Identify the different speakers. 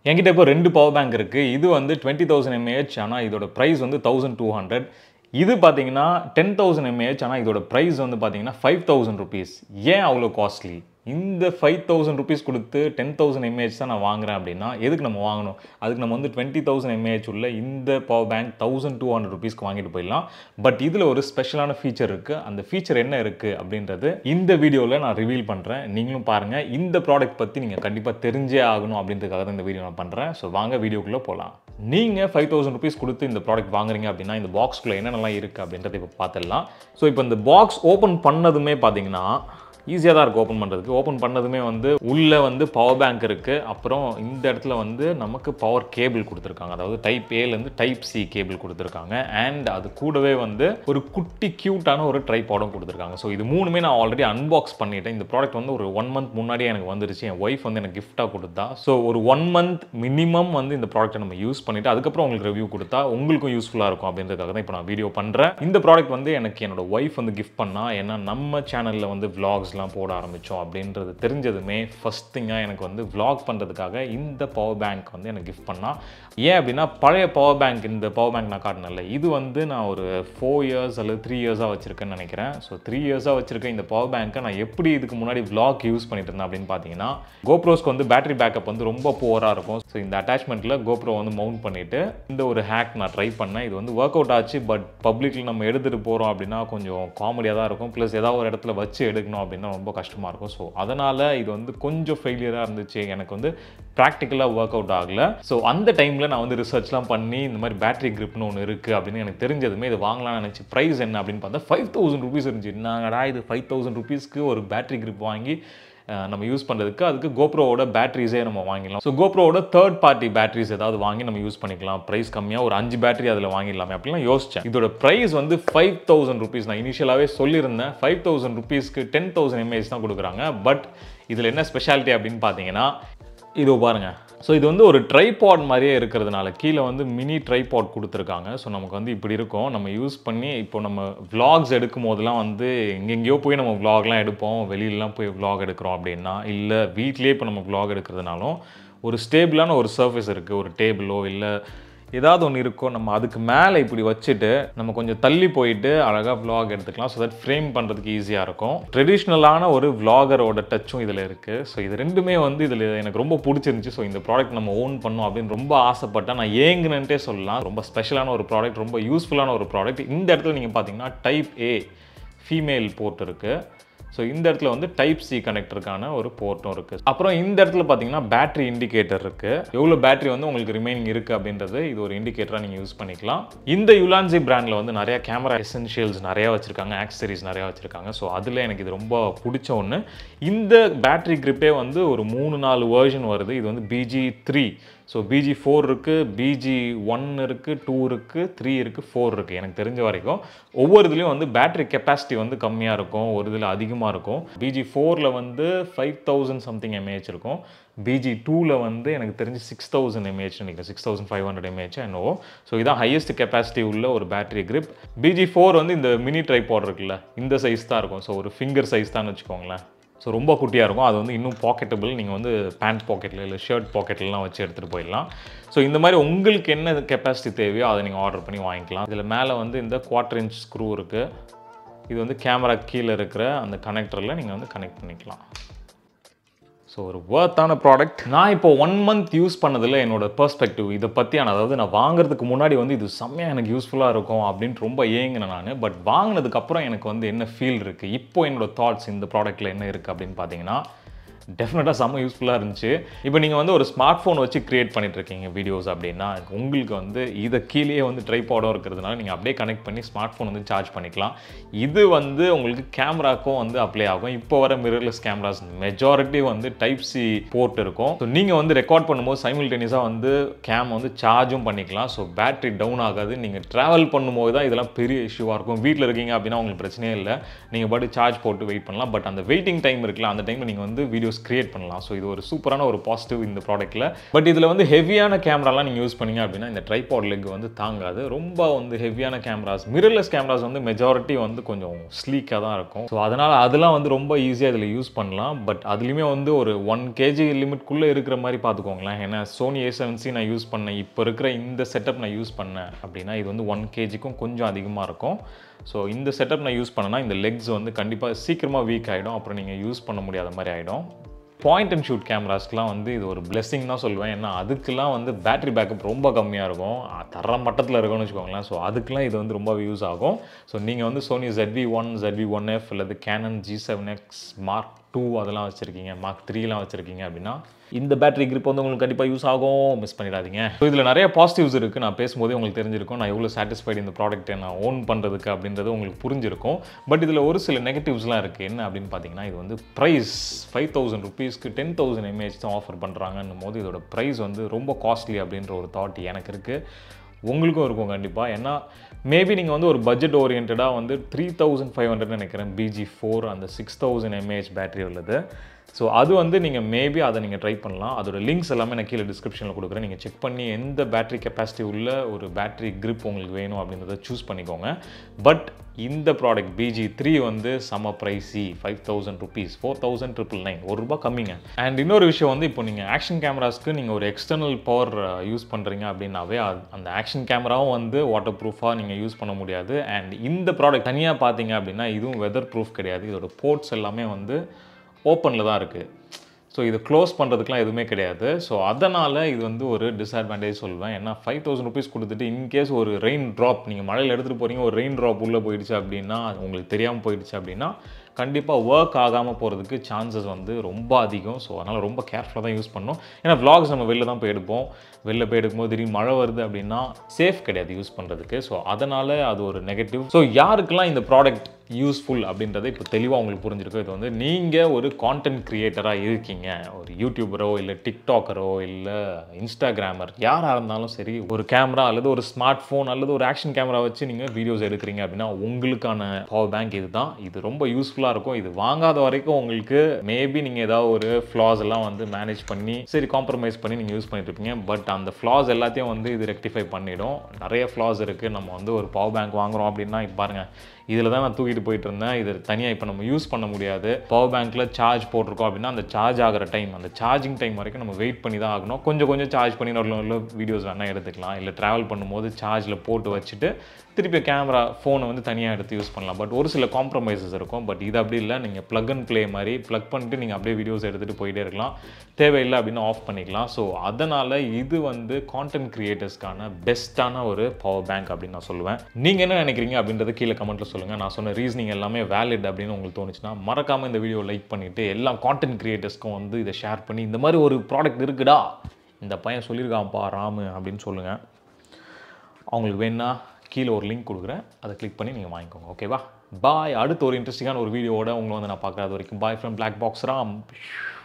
Speaker 1: என்கிட்ட இப்போ ரெண்டு பவர் பேங்க் இருக்குது இது வந்து டுவெண்ட்டி தௌசண்ட் எம்ஏஹெச் ஆனால் இதோட ப்ரைஸ் வந்து தௌசண்ட் டூ ஹண்ட்ரட் இது பார்த்தீங்கன்னா டென் தௌசண்ட் எம்ஏஹெச் ஆனால் இதோட ப்ரைஸ் வந்து பார்த்தீங்கன்னா ஃபைவ் தௌசண்ட் ருபீஸ் ஏன் அவ்வளோ காஸ்ட்லி இந்த ஃபைவ் தௌசண்ட் ருபீஸ் கொடுத்து டென் தௌசண்ட் எம்ஏஹெச் தான் நான் வாங்குறேன் அப்படின்னா எதுக்கு நம்ம வாங்கணும் அதுக்கு நம்ம வந்து டுவெண்ட்டி தௌசண்ட் எம்ஏஹெச் உள்ள இந்த power bank thousand two hundred ருபீஸ்க்கு வாங்கிட்டு போயிடலாம் பட் இதில் ஒரு ஸ்பெஷலான ஃபீச்சர் இருக்குது அந்த ஃபீச்சர் என்ன இருக்குது அப்படின்றது இந்த வீடியோவில் நான் ரிவீல் பண்ணுறேன் நீங்களும் பாருங்கள் இந்த ப்ராடக்ட் பற்றி நீங்கள் கண்டிப்பாக தெரிஞ்சே ஆகணும் அப்படின்றதுக்காக தான் இந்த வீடியோ நான் பண்ணுறேன் ஸோ வாங்க வீடியோக்குள்ளே போகலாம் நீங்கள் ஃபைவ் தௌசண்ட் ருபீஸ் கொடுத்து இந்த ப்ராடக்ட் வாங்குறீங்க அப்படின்னா இந்த பாக்ஸ்க்குள்ளே என்னென்னலாம் இருக்குது அப்படின்றத இப்போ பார்த்துடலாம் ஸோ இப்போ இந்த பாக்ஸ் ஓப்பன் பண்ணதுமே பார்த்தீங்கன்னா ஈஸியாக தான் இருக்குது ஓப்பன் பண்ணுறதுக்கு ஓப்பன் பண்ணதுமே வந்து உள்ளே வந்து பவர் பேங்க் இருக்குது அப்புறம் இந்த இடத்துல வந்து நமக்கு பவர் கேபிள் கொடுத்துருக்காங்க அதாவது டைப் ஏலேருந்து டைப் சி கேபிள் கொடுத்துருக்காங்க அண்ட் அது கூடவே வந்து ஒரு குட்டி க்யூட்டான ஒரு ட்ரைபாடும் கொடுத்துருக்காங்க ஸோ இது மூணுமே நான் ஆல்ரெடி அன்பாக்ஸ் பண்ணிட்டேன் இந்த ப்ராடக்ட் வந்து ஒரு ஒன் மந்த் முன்னாடியே எனக்கு வந்துருச்சு என் ஒய்ஃப் வந்து எனக்கு கிஃப்ட்டாக கொடுத்தா ஸோ ஒரு ஒன் மந்த் மினிமம் வந்து இந்த ப்ராடக்ட்டை நம்ம யூஸ் பண்ணிவிட்டு அதுக்கப்புறம் உங்களுக்கு ரிவ்யூ கொடுத்தா உங்களுக்கும் யூஸ்ஃபுல்லாக இருக்கும் அப்படின்றதுக்காக தான் இப்போ நான் வீடியோ பண்ணுறேன் இந்த ப்ராடக்ட் வந்து எனக்கு என்னோட ஒய்ஃப் வந்து கிஃப்ட் பண்ணா ஏன்னா நம்ம சேனலில் வந்து vlogs எல்லாம் போட ஆரம்பித்தோம் அப்படின்றது தெரிஞ்சதுமே ஃபஸ்ட் திங்காக எனக்கு வந்து vlog பண்ணுறதுக்காக இந்த பவர் பேங்க் வந்து எனக்கு கிஃப்ட் பண்ணா ஏன் அப்படின்னா பழைய பவர் பேங்க் இந்த பவர் பேங்க் நான் காட்டினல இது வந்து நான் ஒரு ஃபோர் இயர்ஸ் அல்லது த்ரீ இயர்ஸாக வச்சுருக்கேன்னு நினைக்கிறேன் ஸோ த்ரீ இயர்ஸாக வச்சுருக்க இந்த பவர் பேங்க்கை நான் எப்படி இதுக்கு முன்னாடி vlog யூஸ் பண்ணிட்டு இருந்தேன் அப்படின்னு பார்த்தீங்கன்னா கோப்ரோஸ்க்கு வந்து பேட்டரி பேக்கப் வந்து ரொம்ப போராக இருக்கும் ஸோ இந்த அட்டாச்மெண்ட்டில் கோப்ரோ வந்து மவுண்ட் பண்ணிவிட்டு இந்த ஒரு ஹேக் நான் ட்ரை பண்ணேன் இது வந்து ஒர்க் அவுட் ஆச்சு பட் பப்ளிக்கில் நம்ம எடுத்துகிட்டு போகிறோம் அப்படின்னா கொஞ்சம் காமெடியாக தான் இருக்கும் ப்ளஸ் ஏதாவது ஒரு இடத்துல வச்சு எடுக்கணும் அப்படின்னா ரொம்ப கஷ்டமாக இருக்கும் ஸோ அதனால் இது வந்து கொஞ்சம் ஃபெயிலியராக இருந்துச்சு எனக்கு வந்து ப்ராக்டிக்கலாக ஒர்க் அவுட் ஆகலை ஸோ அந்த டைமில் நான் வந்து ரிசர்ச்லாம் பண்ணி இந்த மாதிரி பேட்டரி கிரிப்னு ஒன்று இருக்குது அப்படின்னு எனக்கு தெரிஞ்சதுமே இது வாங்கலாம்னு நினச்சி ப்ரைஸ் என்ன அப்படின்னு பார்த்தா ஃபைவ் தௌசண்ட் ருபீஸ் இருந்துச்சு நாங்கடா இது ஃபைவ் தௌசண்ட் ருபீஸ்க்கு ஒரு பேட்டரி கிரிப் வாங்கி அஹ், நம்ம யூஸ் பண்ணுறதுக்கு அதுக்கு கோப்ரோவோட பேட்டரிஸே நம்ம வாங்கிடலாம் ஸோ கோப்ரோவோட தேர்ட் பார்ட்டி பேட்டரிஸ் ஏதாவது வாங்கி நம்ம யூஸ் பண்ணிக்கலாம் ப்ரைஸ் கம்மியாக ஒரு அஞ்சு பேட்டரி அதில் வாங்கிடலாமே அப்படிலாம் யோசிச்சேன் இதோட ப்ரைஸ் வந்து ஃபைவ் தௌசண்ட் ருபீஸ் நான் இனிஷியலாகவே சொல்லியிருந்தேன் ஃபைவ் தௌசண்ட் ருபீஸ்க்கு டென் தௌசண்ட் எம்ஏஹெச் தான் கொடுக்குறாங்க பட் இதில் என்ன ஸ்பெஷாலிட்டி அப்படின்னு பார்த்தீங்கன்னா இதோ பாருங்க ஸோ இது வந்து ஒரு ட்ரைபாட் மாதிரியே இருக்கிறதுனால கீழே வந்து மினி ட்ரைபாட் கொடுத்துருக்காங்க ஸோ நமக்கு வந்து இப்படி இருக்கும் நம்ம யூஸ் பண்ணி இப்போ நம்ம vlogs எடுக்கும் போதெல்லாம் வந்து எங்கெங்கேயோ போய் நம்ம vlogலாம் எடுப்போம் வெளியிலலாம் போய் vlog எடுக்கிறோம் அப்படின்னா இல்லை வீட்லேயே இப்போ நம்ம vlog எடுக்கிறதுனாலும் ஒரு ஸ்டேபிளான ஒரு சர்ஃபேஸ் இருக்குது ஒரு டேபிளோ இல்லை ஏதாவது ஒன்று இருக்கும் நம்ம அதுக்கு மேலே இப்படி வச்சுட்டு நம்ம கொஞ்சம் தள்ளி போயிட்டு அழகாக vlog எடுத்துக்கலாம் ஸோ தட் ஃப்ரேம் பண்ணுறதுக்கு ஈஸியாக இருக்கும் ட்ரெடிஷ்னலான ஒரு vlogger-ஓட டச்சும் இதில் இருக்குது ஸோ இது ரெண்டுமே வந்து இதில் எனக்கு ரொம்ப பிடிச்சிருந்துச்சி ஸோ இந்த ப்ராடக்ட் நம்ம ஓன் பண்ணோம் அப்படின்னு ரொம்ப ஆசைப்பட்டேன் நான் ஏங்குனன்ட்டே சொல்லலாம் ரொம்ப ஸ்பெஷலான ஒரு ப்ராடக்ட் ரொம்ப யூஸ்ஃபுல்லான ஒரு ப்ராடக்ட் இந்த இடத்துல நீங்கள் பார்த்தீங்கன்னா டைப் ஏ ஃபீமேல் போர்ட் இருக்குது ஸோ இந்த இடத்துல வந்து டைப் சி கனெக்டருக்கான ஒரு போர்ட்டும் இருக்குது அப்புறம் இந்த இடத்துல பார்த்தீங்கன்னா பேட்டரி இண்டிகேட்டர் இருக்குது எவ்வளோ பேட்டரி வந்து உங்களுக்கு ரிமைனிங் இருக்குது அப்படின்றது இது ஒரு இண்டிகேட்டராக நீங்கள் யூஸ் பண்ணிக்கலாம் இந்த யுலான்சி பிராண்டில் வந்து நிறைய கேமரா எசென்ஷியல்ஸ் நிறையா வச்சுருக்காங்க ஆக்சசரிஸ் நிறையா வச்சுருக்காங்க ஸோ அதில் எனக்கு இது ரொம்ப பிடிச்ச ஒன்று இந்த பேட்டரி கிரிப்பே வந்து ஒரு மூணு நாலு வேர்ஷன் வருது இது வந்து PG three so PG four இருக்குது பிஜி ஒன் இருக்குது டூ இருக்குது த்ரீ இருக்குது ஃபோர் இருக்குது எனக்கு தெரிஞ்ச வரைக்கும் ஒவ்வொரு இதுலேயும் வந்து பேட்டரி கெப்பாசிட்டி வந்து கம்மியாக இருக்கும் ஒரு இதில் அதிகமாக இருக்கும் பிஜி ஃபோரில் வந்து ஃபைவ் தௌசண்ட் சம்திங் எம்ஏஹெச் இருக்கும் பிஜி டூவில் வந்து எனக்கு தெரிஞ்சு சிக்ஸ் தௌசண்ட் எம்ஏஹெச் நினைக்கிறேன் six thousand five hundred mAh என்னவோ ஸோ இதான் ஹையஸ்ட் கெப்பாசிட்டி உள்ள ஒரு பேட்டரி கிரிப் பிஜி ஃபோர் வந்து இந்த மினி ட்ரைபாட் இருக்குல்ல இந்த சைஸ் தான் இருக்கும் ஸோ ஒரு ஃபிங்கர் சைஸ் தான் வச்சுக்கோங்களேன் ஸோ ரொம்ப குட்டியாக இருக்கும் அது வந்து இன்னும் பாக்கெட்டபிள் நீங்கள் வந்து பேண்ட் பாக்கெட்டில் இல்லை ஷர்ட் பாக்கெட்லாம் வச்சு எடுத்துகிட்டு போயிடலாம் ஸோ இந்த மாதிரி உங்களுக்கு என்ன கெப்பாசிட்டி தேவையோ அதை நீங்கள் ஆர்டர் பண்ணி வாங்கிக்கலாம் இதில் மேலே வந்து இந்த குவார்டர் இன்ச் ஸ்க்ரூ இருக்குது இது வந்து கேமரா கீழே இருக்கிற அந்த கனெக்டரில் நீங்கள் வந்து கனெக்ட் பண்ணிக்கலாம் ஸோ ஒரு ஒர்த்தான ப்ராடக்ட் நான் இப்போ ஒன் மந்த் யூஸ் பண்ணதில் என்னோட பெர்ஸ்பெக்டிவ் இதை பற்றியான அதாவது நான் வாங்குறதுக்கு முன்னாடி வந்து இது செம்மையாக எனக்கு யூஸ்ஃபுல்லாக இருக்கும் அப்படின்ட்டு ரொம்ப ஏங்கினேன் நான் பட் வாங்கினதுக்கப்புறம் எனக்கு வந்து என்ன ஃபீல் இருக்குது இப்போ என்னோட தாட்ஸ் இந்த ப்ராடக்ட்டில் என்ன இருக்குது அப்படின்னு பார்த்தீங்கன்னா டெஃபினட்டாக செம்ம யூஸ்ஃபுல்லாக இருந்துச்சு இப்போ நீங்கள் வந்து ஒரு ஸ்மார்ட் ஃபோன் வச்சு க்ரியேட் பண்ணிட்டு இருக்கீங்க வீடியோஸ் அப்படின்னா உங்களுக்கு வந்து இதை கீழே வந்து ட்ரைபாடும் இருக்கிறதுனால நீங்கள் அப்படியே கனெக்ட் பண்ணி ஸ்மார்ட் ஃபோன் வந்து சார்ஜ் பண்ணிக்கலாம் இது வந்து உங்களுக்கு கேமராக்கும் வந்து அப்ளை ஆகும் இப்போ வர மிரர்லெஸ் கேமராஸ் மெஜாரிட்டி வந்து டைப் சி போர்ட் இருக்கும் ஸோ நீங்கள் வந்து ரெக்கார்ட் பண்ணும்போது சைமில்டேனியஸாக வந்து கேம் வந்து சார்ஜும் பண்ணிக்கலாம் ஸோ பேட்டரி டவுன் ஆகாது நீங்கள் ட்ராவல் பண்ணும்போது தான் இதெல்லாம் பெரிய இஷ்யூவாக இருக்கும் வீட்டில் இருக்கீங்க அப்படின்னா உங்களுக்கு பிரச்சனையே இல்லை நீங்கள் பாட்டு சார்ஜ் போட்டு வெயிட் பண்ணலாம் பட் அந்த வெயிட்டிங் டைம் இருக்குல்ல அந்த டைமில் நீங்கள் வந்து வீடியோஸ் வீடியோஸ் கிரியேட் பண்ணலாம் ஸோ இது ஒரு சூப்பரான ஒரு பாசிட்டிவ் இந்த ப்ராடக்ட்டில் பட் இதில் வந்து ஹெவியான கேமராலாம் நீங்கள் யூஸ் பண்ணீங்க அப்படின்னா இந்த ட்ரைபாட் லெக் வந்து தாங்காது ரொம்ப வந்து ஹெவியான கேமராஸ் மிரர்லெஸ் கேமராஸ் வந்து மெஜாரிட்டி வந்து கொஞ்சம் ஸ்லீக்காக தான் இருக்கும் ஸோ அதனால் அதெல்லாம் வந்து ரொம்ப ஈஸியாக இதில் யூஸ் பண்ணலாம் பட் அதுலேயுமே வந்து ஒரு ஒன் கேஜி லிமிட்குள்ளே இருக்கிற மாதிரி பார்த்துக்கோங்களேன் ஏன்னா சோனி ஏ செவன் சி நான் யூஸ் பண்ணேன் இப்போ இருக்கிற இந்த செட்டப் நான் யூஸ் பண்ணேன் அப்படின்னா இது வந்து ஒன் கேஜிக்கும் கொஞ்சம் அதிகமாக இருக்கும் ஸோ இந்த செட்டப் நான் யூஸ் பண்ணேன்னா இந்த லெக்ஸ் வந்து கண்டிப்பாக சீக்கிரமாக வீக் ஆகிடும் அப்புறம் நீங்கள் யூஸ் பண்ண முடியாத மாதிரி ஆகிடும் பாயிண்ட் அண்ட் ஷூட் கேமராஸ்க்குலாம் வந்து இது ஒரு பிளெஸிங் தான் சொல்லுவேன் ஏன்னா அதுக்கெல்லாம் வந்து பேட்டரி பேக்கப் ரொம்ப கம்மியாக இருக்கும் தர மட்டத்தில் இருக்கும்னு வச்சுக்கோங்களேன் ஸோ அதுக்கெலாம் இது வந்து ரொம்ப யூஸ் ஆகும் ஸோ நீங்கள் வந்து Sony ZV one ZV one F அல்லது Canon G seven X mark two அதெல்லாம் வச்சுருக்கீங்க மார்க் த்ரீலாம் வச்சுருக்கீங்க அப்படின்னா இந்த பேட்டரி grip வந்து உங்களுக்கு கண்டிப்பாக யூஸ் ஆகும் மிஸ் பண்ணிடாதீங்க ஸோ இதில் நிறைய பாசிட்டிவ்ஸ் இருக்குது நான் பேசும்போதே உங்களுக்கு தெரிஞ்சிருக்கும் நான் எவ்வளோ சாட்டிஸ்ஃபைடு இந்த ப்ராடக்ட்டை நான் ஓன் பண்ணுறதுக்கு அப்படின்றது உங்களுக்கு புரிஞ்சிருக்கும் பட் இதில் ஒரு சில நெகட்டிவ்ஸ்லாம் இருக்குது என்ன அப்படின்னு பார்த்தீங்கன்னா இது வந்து ப்ரைஸ் ஃபைவ் தௌசண்ட் ருபீஸ்க்கு டென் தௌசண்ட் எம்ஏஹெச் தான் ஆஃபர் பண்ணுறாங்கன்னும் போது இதோட ப்ரைஸ் வந்து ரொம்ப காஸ்ட்லி அப்படின்ற ஒரு தாட் எனக்கு இருக்குது உங்களுக்கும் இருக்கும் கண்டிப்பாக ஏன்னா மேபி நீங்கள் வந்து ஒரு பட்ஜெட் ஓரியன்டாக வந்து த்ரீ தௌசண்ட் ஃபைவ் ஹண்ட்ரட் நினைக்கிறேன் பிஜி ஃபோர் அந்த சிக்ஸ் தௌசண்ட் எம்ஏஹெச் பேட்டரி உள்ளது ஸோ அது வந்து நீங்கள் மேபி அதை நீங்கள் ட்ரை பண்ணலாம் அதோட லிங்க்ஸ் எல்லாமே நான் கீழே டிஸ்கிரிப்ஷனில் கொடுக்குறேன் நீங்கள் செக் பண்ணி எந்த பேட்டரி கெப்பாசிட்டி உள்ள ஒரு பேட்டரி grip உங்களுக்கு வேணும் அப்படின்றத சூஸ் பண்ணிக்கோங்க பட் இந்த ப்ராடக்ட் பிஜி த்ரீ வந்து சம ப்ரைஸி five thousand rupees four thousand triple nine ஒரு ரூபா கம்மிங்க அண்ட் இன்னொரு விஷயம் வந்து இப்போ நீங்கள் ஆக்ஷன் கேமராஸ்க்கு நீங்கள் ஒரு எக்ஸ்டர்னல் பவர் யூஸ் பண்ணுறீங்க அப்படின்னாவே அது- அந்த ஆக்ஷன் கேமராவும் வந்து வாட்டர் ப்ரூஃபாக நீங்கள் யூஸ் பண்ண முடியாது அண்ட் இந்த ப்ராடக்ட் தனியாக பார்த்தீங்க அப்படின்னா இதுவும் வெதர் ப்ரூஃப் கிடையாது இதோட போர்ட்ஸ் எல்லாமே வந்து ஓப்பனில் தான் இருக்குது ஸோ இது க்ளோஸ் பண்ணுறதுக்குலாம் எதுவுமே கிடையாது ஸோ அதனால் இது வந்து ஒரு டிஸ்அட்வான்டேஜ் சொல்லுவேன் ஏன்னா ஃபைவ் தௌசண்ட் ருபீஸ் கொடுத்துட்டு இன்கேஸ் ஒரு ரெயின் ட்ராப் நீங்கள் மழையில் எடுத்துகிட்டு போகிறீங்க ஒரு ரெயின் ட்ராப் உள்ளே போயிடுச்சு அப்படின்னா உங்களுக்கு தெரியாமல் போயிடுச்சு அப்படின்னா கண்டிப்பாக ஒர்க் ஆகாமல் போகிறதுக்கு சான்சஸ் வந்து ரொம்ப அதிகம் ஸோ அதனால் ரொம்ப கேர்ஃபுல்லாக தான் யூஸ் பண்ணணும் ஏன்னா vlogs நம்ம வெளில தான் போய் எடுப்போம் வெளில போய் எடுக்கும்போது திடீர்னு மழை வருது அப்படின்னா சேஃப் கிடையாது யூஸ் பண்ணுறதுக்கு ஸோ அதனால் அது ஒரு நெகட்டிவ் ஸோ யாருக்கெல்லாம் இந்த ப்ராடக்ட் யூஸ்ஃபுல் அப்படின்றத இப்போ தெளிவாக உங்களுக்கு புரிஞ்சிருக்கும் இது வந்து நீங்கள் ஒரு கான்டென்ட் க்ரியேட்டராக இருக்கீங்க ஒரு யூடியூபரோ இல்லை டிக்டாக்கரோ இல்லை இன்ஸ்டாகிராமர் யாராக இருந்தாலும் சரி ஒரு கேமரா அல்லது ஒரு ஸ்மார்ட் ஃபோன் அல்லது ஒரு ஆக்ஷன் கேமரா வச்சு நீங்கள் வீடியோஸ் எடுக்கிறீங்க அப்படின்னா உங்களுக்கான பவர் பேங்க் இதுதான் இது ரொம்ப யூஸ்ஃபுல்லாக இருக்கும் இது வாங்காத வரைக்கும் உங்களுக்கு மேபி நீங்கள் ஏதாவது ஒரு ஃப்ளாஸ் எல்லாம் வந்து மேனேஜ் பண்ணி சரி காம்ப்ரமைஸ் பண்ணி நீங்கள் யூஸ் பண்ணிட்டு இருப்பீங்க பட் அந்த ஃப்ளாஸ் எல்லாத்தையும் வந்து இது ரெக்டிஃபை பண்ணிடும் நிறைய ஃப்ளாஸ் இருக்குது நம்ம வந்து ஒரு பவர் பேங்க் வாங்குறோம் அப்படின்னா இப்போ பாருங்க இதில் தான் நான் தூக்கிட்டு போயிட்டு இருந்தேன் இது தனியாக இப்போ நம்ம யூஸ் பண்ண முடியாது பவர் பேங்க்கில் சார்ஜ் போட்டிருக்கோம் அப்படின்னா அந்த சார்ஜ் ஆகிற டைம் அந்த சார்ஜிங் டைம் வரைக்கும் நம்ம வெயிட் பண்ணி தான் ஆகணும் கொஞ்சம் கொஞ்சம் சார்ஜ் பண்ணி நல்ல நல்ல வீடியோஸ் வேணால் எடுத்துக்கலாம் இல்லை ட்ராவல் பண்ணும்போது சார்ஜில் போட்டு வச்சுட்டு திருப்பி கேமரா ஃபோனை வந்து தனியாக எடுத்து யூஸ் பண்ணலாம் பட் ஒரு சில காம்ப்ரமைசஸ் இருக்கும் பட் இது அப்படி இல்லை நீங்கள் ப்ளக் அண்ட் ப்ளே மாதிரி ப்ளக் பண்ணிட்டு நீங்கள் அப்படியே வீடியோஸ் எடுத்துகிட்டு போயிட்டே இருக்கலாம் தேவையில்லை அப்படின்னு ஆஃப் பண்ணிக்கலாம் ஸோ அதனால் இது வந்து கான்டென்ட் கிரியேட்டர்ஸ்க்கான பெஸ்ட்டான ஒரு பவர் பேங்க் அப்படின்னு நான் சொல்லுவேன் நீங்கள் என்ன நினைக்கிறீங்க அப்படின்றத கீழே கமெண்ட்டில் சொல்லுங்கள் நான் சொன்ன ரீசனிங் எல்லாமே வேலிட் அப்படின்னு உங்களுக்கு தோணுச்சுன்னா மறக்காமல் இந்த வீடியோ லைக் பண்ணிவிட்டு எல்லா கான்டென்ட் கிரியேட்டர்ஸ்க்கும் வந்து இதை ஷேர் பண்ணி இந்த மாதிரி ஒரு ப்ராடக்ட் இருக்குடா இந்த பையன் சொல்லியிருக்கான்ப்பா ராமு அப்படின்னு சொல்லுங்கள் அவங்களுக்கு வேணா கீழே ஒரு லிங்க் கொடுக்குறேன் அதை கிளிக் பண்ணி நீங்கள் வாங்கிக்கோங்க ஓகேவா பாய் அடுத்த ஒரு இன்ட்ரெஸ்டிங்கான ஒரு வீடியோவோட உங்களை வந்து நான் பார்க்குறது வரைக்கும் bye from black box Ram